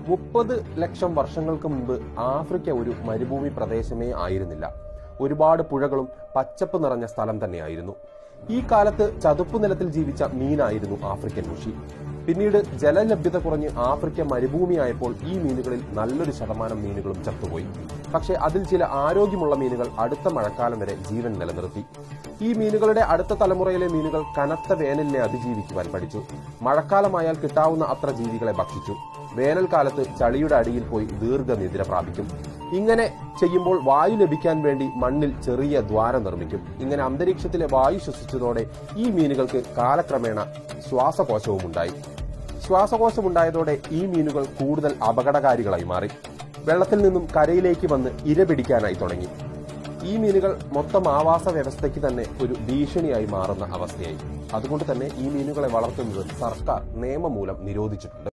മുപ്പത് ലക്ഷം വർഷങ്ങൾക്ക് മുമ്പ് ആഫ്രിക്ക ഒരു മരുഭൂമി പ്രദേശമേ ആയിരുന്നില്ല ഒരുപാട് പുഴകളും പച്ചപ്പ് നിറഞ്ഞ സ്ഥലം തന്നെയായിരുന്നു ഈ കാലത്ത് ചതുപ്പ് നിലത്തിൽ ജീവിച്ച മീനായിരുന്നു ആഫ്രിക്കൻ മുഷി പിന്നീട് ജലലഭ്യത കുറഞ്ഞ് ആഫ്രിക്ക മരുഭൂമിയായപ്പോൾ ഈ മീനുകളിൽ നല്ലൊരു ശതമാനം മീനുകളും ചത്തുപോയി പക്ഷേ അതിൽ ചില ആരോഗ്യമുള്ള മീനുകൾ അടുത്ത മഴക്കാലം വരെ ജീവൻ നിലനിർത്തി ഈ മീനുകളുടെ അടുത്ത തലമുറയിലെ മീനുകൾ കനത്ത വേനലിനെ അതിജീവിക്കുവാൻ പഠിച്ചു മഴക്കാലമായാൽ കിട്ടാവുന്ന അത്ര ജീവികളെ ഭക്ഷിച്ചു വേനൽക്കാലത്ത് ചളിയുടെ അടിയിൽ പോയി ദീർഘനിദ്ര പ്രാപിക്കും ഇങ്ങനെ ചെയ്യുമ്പോൾ വായു ലഭിക്കാൻ വേണ്ടി മണ്ണിൽ ചെറിയ ദ്വാരം നിർമ്മിക്കും ഇങ്ങനെ അന്തരീക്ഷത്തിലെ വായു ശ്വസിച്ചതോടെ ഈ മീനുകൾക്ക് കാലക്രമേണ ശ്വാസകോശവും ഉണ്ടായി ശ്വാസകോശമുണ്ടായതോടെ ഈ മീനുകൾ കൂടുതൽ അപകടകാരികളായി മാറി വെള്ളത്തിൽ നിന്നും കരയിലേക്ക് വന്ന് ഇര പിടിക്കാനായി തുടങ്ങി ഈ മീനുകൾ മൊത്തം ആവാസ വ്യവസ്ഥയ്ക്ക് തന്നെ ഒരു ഭീഷണിയായി മാറുന്ന അവസ്ഥയായി അതുകൊണ്ട് തന്നെ ഈ മീനുകളെ വളർത്തുന്നത് സർക്കാർ നിയമം മൂലം നിരോധിച്ചിട്ടുണ്ട്